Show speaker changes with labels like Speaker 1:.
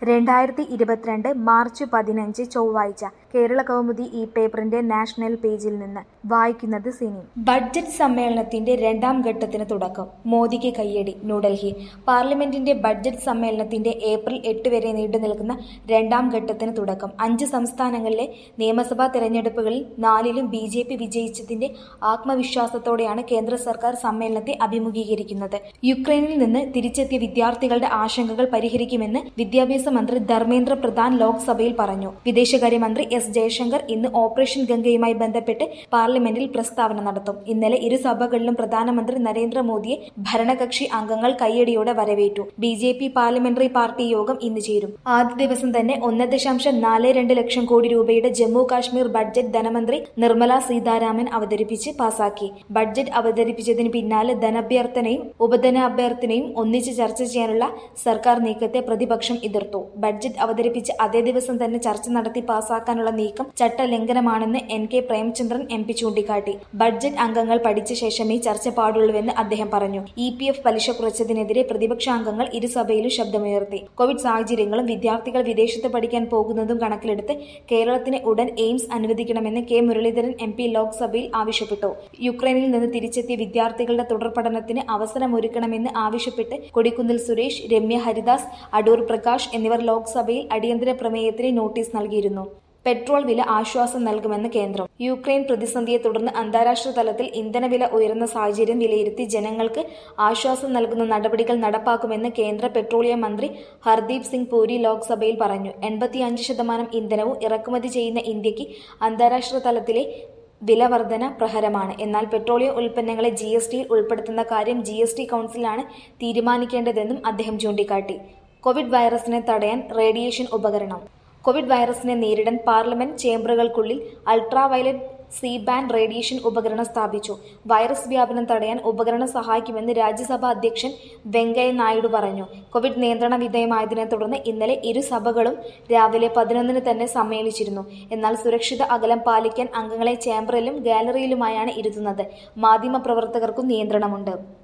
Speaker 1: രണ്ടായിരത്തി ഇരുപത്തിരണ്ട് മാർച്ച് പതിനഞ്ച് ചൊവ്വാഴ്ച കേരള കൗമുദി ഈ പേപ്പറിന്റെ നാഷണൽ പേജിൽ നിന്ന് വായിക്കുന്നത് സിനി ബഡ്ജറ്റ് സമ്മേളനത്തിന്റെ രണ്ടാം ഘട്ടത്തിന് തുടക്കം മോദിക്ക് കയ്യടി ന്യൂഡൽഹി പാർലമെന്റിന്റെ ബഡ്ജറ്റ് സമ്മേളനത്തിന്റെ ഏപ്രിൽ എട്ട് വരെ നീണ്ടുനിൽക്കുന്ന രണ്ടാം ഘട്ടത്തിന് തുടക്കം അഞ്ച് സംസ്ഥാനങ്ങളിലെ നിയമസഭാ തെരഞ്ഞെടുപ്പുകളിൽ നാലിലും ബി ജെ പി വിജയിച്ചതിന്റെ ആത്മവിശ്വാസത്തോടെയാണ് കേന്ദ്ര സർക്കാർ സമ്മേളനത്തെ അഭിമുഖീകരിക്കുന്നത് യുക്രൈനിൽ നിന്ന് തിരിച്ചെത്തിയ വിദ്യാർത്ഥികളുടെ ആശങ്കകൾ പരിഹരിക്കുമെന്ന് വിദ്യാഭ്യാസ മന്ത്രി ധർമ്മേന്ദ്ര പ്രധാൻ ലോക്സഭയിൽ പറഞ്ഞു വിദേശകാര്യമന്ത്രി എസ് ജയശങ്കർ ഇന്ന് ഓപ്പറേഷൻ ഗംഗയുമായി ബന്ധപ്പെട്ട് പാർലമെന്റിൽ പ്രസ്താവന നടത്തും ഇന്നലെ ഇരു സഭകളിലും പ്രധാനമന്ത്രി നരേന്ദ്രമോദിയെ ഭരണകക്ഷി അംഗങ്ങൾ കയ്യടിയോടെ വരവേറ്റു B J P parliamentary party യോഗം ഇന്ന് ചേരും ആദ്യ ദിവസം തന്നെ ഒന്ന് ദശാംശം നാല് രണ്ട് ലക്ഷം കോടി രൂപയുടെ ജമ്മു കാശ്മീർ ബഡ്ജറ്റ് ധനമന്ത്രി നിർമ്മല സീതാരാമൻ അവതരിപ്പിച്ച് പാസാക്കി ബഡ്ജറ്റ് അവതരിപ്പിച്ചതിന് പിന്നാലെ ധനാഭ്യർത്ഥനയും ഉപധനാഭ്യർത്ഥനയും ഒന്നിച്ച് ചർച്ച ചെയ്യാനുള്ള സർക്കാർ നീക്കത്തെ പ്രതിപക്ഷം എതിർത്തു ബഡ്ജറ്റ് അവതരിപ്പിച്ച അതേ ദിവസം തന്നെ ചർച്ച നടത്തി പാസാക്കാനുള്ള നീക്കം ചട്ടലംഘനമാണെന്ന് N K Premachandran M P ചൂണ്ടിക്കാട്ടി ബഡ്ജറ്റ് അംഗങ്ങൾ പഠിച്ച ശേഷമേ ചർച്ച പാടുള്ളൂവെന്ന് അദ്ദേഹം പറഞ്ഞു ഇ പി എഫ് പലിശ കുറച്ചതിനെതിരെ പ്രതിപക്ഷാംഗങ്ങൾ ഇരുസഭയിലും ശബ്ദമുയർത്തി കോവിഡ് സാഹചര്യങ്ങളും വിദ്യാർത്ഥികൾ വിദേശത്ത് പഠിക്കാൻ പോകുന്നതും കണക്കിലെടുത്ത് കേരളത്തിന് ഉടൻ എയിംസ് അനുവദിക്കണമെന്ന് കെ മുരളീധരൻ എം പി ലോക്സഭയിൽ ആവശ്യപ്പെട്ടു യുക്രൈനിൽ നിന്ന് തിരിച്ചെത്തിയ വിദ്യാർത്ഥികളുടെ തുടർ പഠനത്തിന് അവസരമൊരുക്കണമെന്ന് ആവശ്യപ്പെട്ട് കൊടിക്കുന്നിൽ സുരേഷ് രമ്യ ഹരിദാസ് അടൂർ പ്രകാശ് എന്നിവർ ലോക്സഭയിൽ അടിയന്തര പ്രമേയത്തിന് നോട്ടീസ് നൽകിയിരുന്നു പെട്രോൾ വില ആശ്വാസം നൽകുമെന്ന് കേന്ദ്രം യുക്രൈൻ പ്രതിസന്ധിയെ തുടർന്ന് അന്താരാഷ്ട്ര തലത്തിൽ ഇന്ധനവില ഉയർന്ന സാഹചര്യം വിലയിരുത്തി ജനങ്ങൾക്ക് ആശ്വാസം നൽകുന്ന നടപടികൾ നടപ്പാക്കുമെന്ന് കേന്ദ്ര പെട്രോളിയം മന്ത്രി ഹർദീപ് സിംഗ് പൂരി ലോക്സഭയിൽ പറഞ്ഞു എൺപത്തിയഞ്ച് ശതമാനം ഇന്ധനവും ഇറക്കുമതി ചെയ്യുന്ന ഇന്ത്യക്ക് അന്താരാഷ്ട്ര തലത്തിലെ വില വർധന പ്രഹരമാണ് എന്നാൽ പെട്രോളിയം ഉൽപ്പന്നങ്ങളെ ജി എസ് ടിയിൽ ഉൾപ്പെടുത്തുന്ന കാര്യം ജി എസ് ടി കൌൺസിലാണ് തീരുമാനിക്കേണ്ടതെന്നും അദ്ദേഹം ചൂണ്ടിക്കാട്ടി കോവിഡ് വൈറസിനെ തടയാൻ റേഡിയേഷൻ ഉപകരണം കോവിഡ് വൈറസിനെ നേരിടാൻ പാർലമെന്റ് ചേംബറുകൾക്കുള്ളിൽ അൾട്രാവയലറ്റ് സി ബാൻഡ് റേഡിയേഷൻ ഉപകരണം സ്ഥാപിച്ചു വൈറസ് വ്യാപനം തടയാൻ ഉപകരണം സഹായിക്കുമെന്ന് രാജ്യസഭാ അധ്യക്ഷൻ വെങ്കയ്യ നായിഡു പറഞ്ഞു കോവിഡ് നിയന്ത്രണ വിധേയമായതിനെ തുടർന്ന് ഇന്നലെ ഇരു സഭകളും രാവിലെ പതിനൊന്നിന് തന്നെ സമ്മേളിച്ചിരുന്നു എന്നാൽ സുരക്ഷിത അകലം പാലിക്കാൻ അംഗങ്ങളെ ചേംബറിലും ഗാലറിയിലുമായാണ് ഇരുത്തുന്നത് മാധ്യമപ്രവർത്തകർക്കും നിയന്ത്രണമുണ്ട്